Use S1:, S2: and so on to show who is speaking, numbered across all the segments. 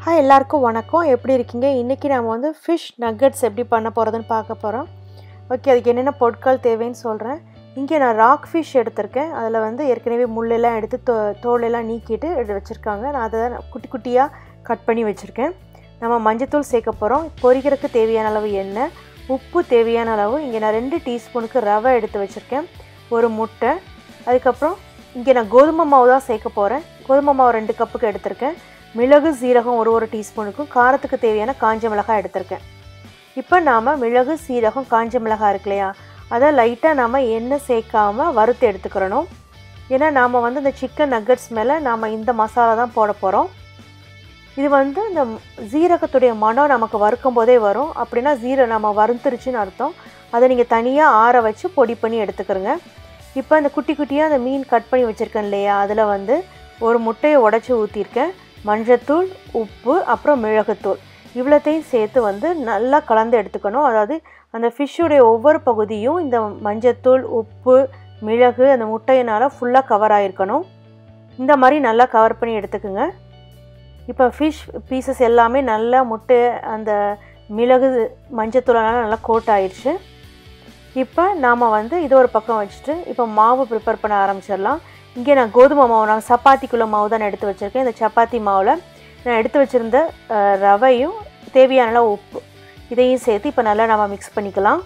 S1: hi எல்லாருக்கும் வணக்கம் எப்படி இருக்கீங்க இன்றைக்கி நம்ம வந்து ஃபிஷ் நக்கட்ஸ் எப்படி பண்ண போகிறதுன்னு பார்க்க போகிறோம் ஓகே அதுக்கு என்னென்ன பொருட்கள் தேவைன்னு சொல்கிறேன் இங்கே நான் ராக் ஃபிஷ் எடுத்திருக்கேன் அதில் வந்து ஏற்கனவே முள்ளெல்லாம் எடுத்து தோ தோலெல்லாம் நீக்கிட்டு எடுத்து வச்சுருக்காங்க நான் அதை குட்டி குட்டியாக கட் பண்ணி வச்சுருக்கேன் நம்ம மஞ்சத்தூள் சேர்க்க போகிறோம் பொரிக்கிறதுக்கு தேவையான அளவு எண்ணெய் உப்பு தேவையான அளவு இங்கே நான் ரெண்டு டீஸ்பூனுக்கு ரவை எடுத்து வச்சுருக்கேன் ஒரு முட்டை அதுக்கப்புறம் இங்கே நான் கோதுமை மாவு தான் சேர்க்க போகிறேன் கோதுமை மாவு ரெண்டு கப்புக்கு எடுத்திருக்கேன் மிளகு சீரகம் ஒரு ஒரு டீஸ்பூனுக்கும் காரத்துக்கு தேவையான காஞ்ச மிளகாய் எடுத்திருக்கேன் இப்போ நாம் மிளகு சீரகம் காஞ்ச மிளகாய் இருக்கு இல்லையா அதை லைட்டாக நாம் எண்ணெய் சேர்க்காமல் வறுத்து எடுத்துக்கிறணும் ஏன்னா நாம் வந்து இந்த சிக்கன் நக்கட்ஸ் மேலே நாம் இந்த மசாலா தான் போட போகிறோம் இது வந்து இந்த ஜீரகத்துடைய மனம் நமக்கு வறுக்கும் போதே வரும் அப்படின்னா ஜீர நம்ம வறுத்துருச்சுன்னு அர்த்தம் அதை நீங்கள் தனியாக ஆற வச்சு பொடி பண்ணி எடுத்துக்கிறோங்க இப்போ இந்த குட்டி குட்டியாக அந்த மீன் கட் பண்ணி வச்சுருக்கேன் இல்லையா அதில் வந்து ஒரு முட்டையை உடச்சி ஊற்றிருக்கேன் மஞ்சத்தூள் உப்பு அப்புறம் மிளகுத்தூள் இவ்வளோத்தையும் சேர்த்து வந்து நல்லா கலந்து எடுத்துக்கணும் அதாவது அந்த ஃபிஷ்ஷுடைய ஒவ்வொரு பகுதியும் இந்த மஞ்சத்தூள் உப்பு மிளகு அந்த முட்டையினால் ஃபுல்லாக கவர் ஆகிருக்கணும் இந்த மாதிரி நல்லா கவர் பண்ணி எடுத்துக்குங்க இப்போ ஃபிஷ் பீசஸ் எல்லாமே நல்லா முட்டை அந்த மிளகு மஞ்சத்தூளால் நல்லா கோட் ஆயிடுச்சு இப்போ நாம் வந்து இது ஒரு பக்கம் வச்சுட்டு இப்போ மாவு ப்ரிப்பேர் பண்ண ஆரம்பிச்சிடலாம் இங்கே நான் கோதுமை மாவு நான் சப்பாத்திக்குள்ள மாவு தான் நான் எடுத்து வச்சுருக்கேன் இந்த சப்பாத்தி மாவில் நான் எடுத்து வச்சுருந்த ரவையும் தேவையான அளவு உப்பு இதையும் சேர்த்து இப்போ நல்லா நம்ம மிக்ஸ் பண்ணிக்கலாம்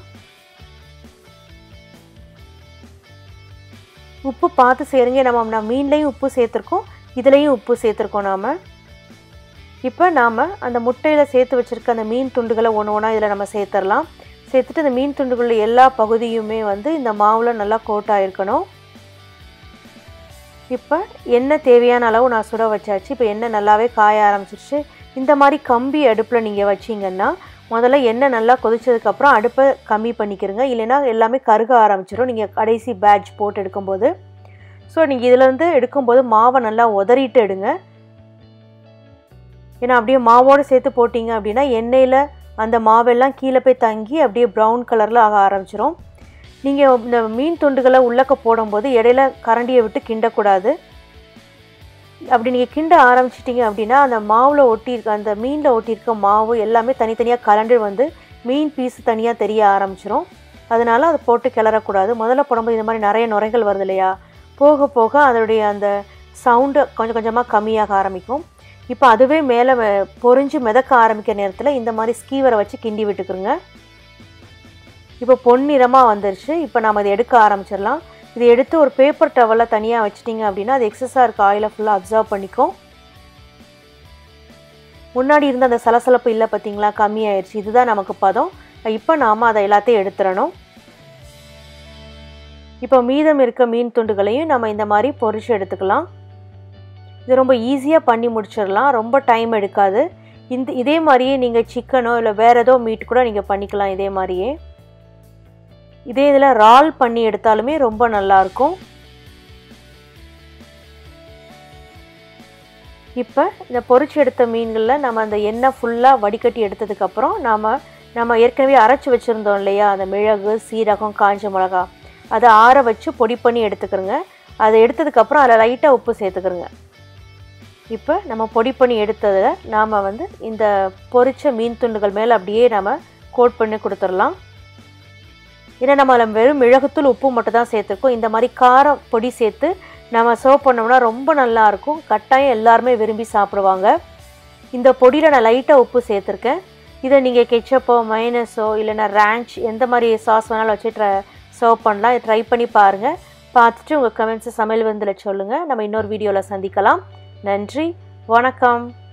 S1: உப்பு பார்த்து சேருங்க நம்ம நான் மீன்லேயும் உப்பு சேர்த்துருக்கோம் இதுலேயும் உப்பு சேர்த்துருக்கோம் நாம் இப்போ நாம் அந்த முட்டையில் சேர்த்து வச்சுருக்க அந்த மீன் துண்டுகளை ஒன்று ஒன்றா இதில் நம்ம சேர்த்துடலாம் சேர்த்துட்டு அந்த மீன் துண்டுகளில் எல்லா பகுதியுமே வந்து இந்த மாவில் நல்லா கோட் ஆகிருக்கணும் இப்போ எண்ணெய் தேவையான அளவு நான் சுட வச்சாச்சு இப்போ எண்ணெய் நல்லாவே காய ஆரம்பிச்சிருச்சு இந்த மாதிரி கம்பி அடுப்பில் நீங்கள் வச்சிங்கன்னா முதல்ல எண்ணெய் நல்லா கொதிச்சதுக்கப்புறம் அடுப்பை கம்மி பண்ணிக்கிறங்க இல்லைன்னா எல்லாமே கருக ஆரம்பிச்சிடும் நீங்கள் கடைசி பேட்ச் போட்டு எடுக்கும்போது ஸோ நீங்கள் இதிலேருந்து எடுக்கும்போது மாவை நல்லா உதறிட்டு எடுங்க ஏன்னா அப்படியே மாவோடு சேர்த்து போட்டிங்க அப்படின்னா எண்ணெயில் அந்த மாவெல்லாம் கீழே போய் தங்கி அப்படியே ப்ரௌன் கலரில் ஆக ஆரம்பிச்சிரும் நீங்கள் இந்த மீன் துண்டுகளை உள்ளக்க போடும்போது இடையில கரண்டியை விட்டு கிண்டக்கூடாது அப்படி நீங்கள் கிண்ட ஆரம்பிச்சிட்டிங்க அப்படின்னா அந்த மாவில் ஒட்டியிருக்க அந்த மீனில் ஒட்டியிருக்க மாவு எல்லாமே தனித்தனியாக கலண்டு வந்து மீன் பீஸ் தனியாக தெரிய ஆரம்பிச்சிரும் அதனால் அதை போட்டு கிளறக்கூடாது முதல்ல போடும்போது இந்த மாதிரி நிறைய நுரைகள் வருது இல்லையா போக போக அதனுடைய அந்த சவுண்டு கொஞ்சம் கொஞ்சமாக கம்மியாக ஆரம்பிக்கும் இப்போ அதுவே மேலே பொறிஞ்சு மிதக்க ஆரம்பிக்கிற நேரத்தில் இந்த மாதிரி ஸ்கீவரை வச்சு கிண்டி விட்டுக்குருங்க இப்போ பொன்னிறமாக வந்துருச்சு இப்போ நம்ம இதை எடுக்க ஆரம்பிச்சிடலாம் இதை எடுத்து ஒரு பேப்பர் டவலில் தனியாக வச்சிட்டிங்க அப்படின்னா அது எக்ஸஸாக இருக்க ஆயிலை ஃபுல்லாக அப்சர்வ் பண்ணிக்கும் முன்னாடி இருந்த அந்த சலசலப்பு இல்லை பார்த்தீங்களா கம்மியாயிருச்சு இதுதான் நமக்கு பதம் இப்போ நாம் அதை எல்லாத்தையும் எடுத்துடணும் இப்போ மீதம் இருக்க மீன் துண்டுகளையும் நம்ம இந்த மாதிரி பொரிச்சு எடுத்துக்கலாம் இது ரொம்ப ஈஸியாக பண்ணி முடிச்சிடலாம் ரொம்ப டைம் எடுக்காது இந்த இதே மாதிரியே நீங்கள் சிக்கனோ இல்லை வேறு ஏதோ மீட் கூட நீங்கள் பண்ணிக்கலாம் இதே மாதிரியே இதே இதில் ரால் பண்ணி எடுத்தாலுமே ரொம்ப நல்லாயிருக்கும் இப்போ இந்த பொறிச்சு எடுத்த மீன்களில் நம்ம அந்த எண்ணெய் ஃபுல்லாக வடிகட்டி எடுத்ததுக்கப்புறம் நாம் நம்ம ஏற்கனவே அரைச்சி வச்சுருந்தோம் இல்லையா அந்த மிளகு சீரகம் காஞ்ச மிளகா அதை ஆற வச்சு பொடி பண்ணி எடுத்துக்கிறோங்க அதை எடுத்ததுக்கப்புறம் அதில் லைட்டாக உப்பு சேர்த்துக்கிறோங்க இப்போ நம்ம பொடி பண்ணி எடுத்ததில் நாம் வந்து இந்த பொரிச்ச மீன் துண்டுகள் மேலே அப்படியே நம்ம கோட் பண்ணி கொடுத்துடலாம் ஏன்னா நம்ம அதில் வெறும் மிளகுத்தூள் உப்பு மட்டும் தான் சேர்த்துருக்கோம் இந்த மாதிரி காரம் பொடி சேர்த்து நம்ம சர்வ் பண்ணோம்னா ரொம்ப நல்லாயிருக்கும் கட்டாயம் எல்லாருமே விரும்பி சாப்பிடுவாங்க இந்த பொடியில் நான் லைட்டாக உப்பு சேர்த்துருக்கேன் இதை நீங்கள் கெச்சப்போ மைனஸோ இல்லைனா ரேஞ்ச் எந்த மாதிரி சாஸ் வேணாலும் வச்சு ட்ரை சர்வ் பண்ணலாம் இதை ட்ரை பண்ணி பாருங்கள் பார்த்துட்டு உங்கள் கமெண்ட்ஸை சமையல் வந்தில் சொல்லுங்கள் நம்ம இன்னொரு வீடியோவில் சந்திக்கலாம் நன்றி வணக்கம்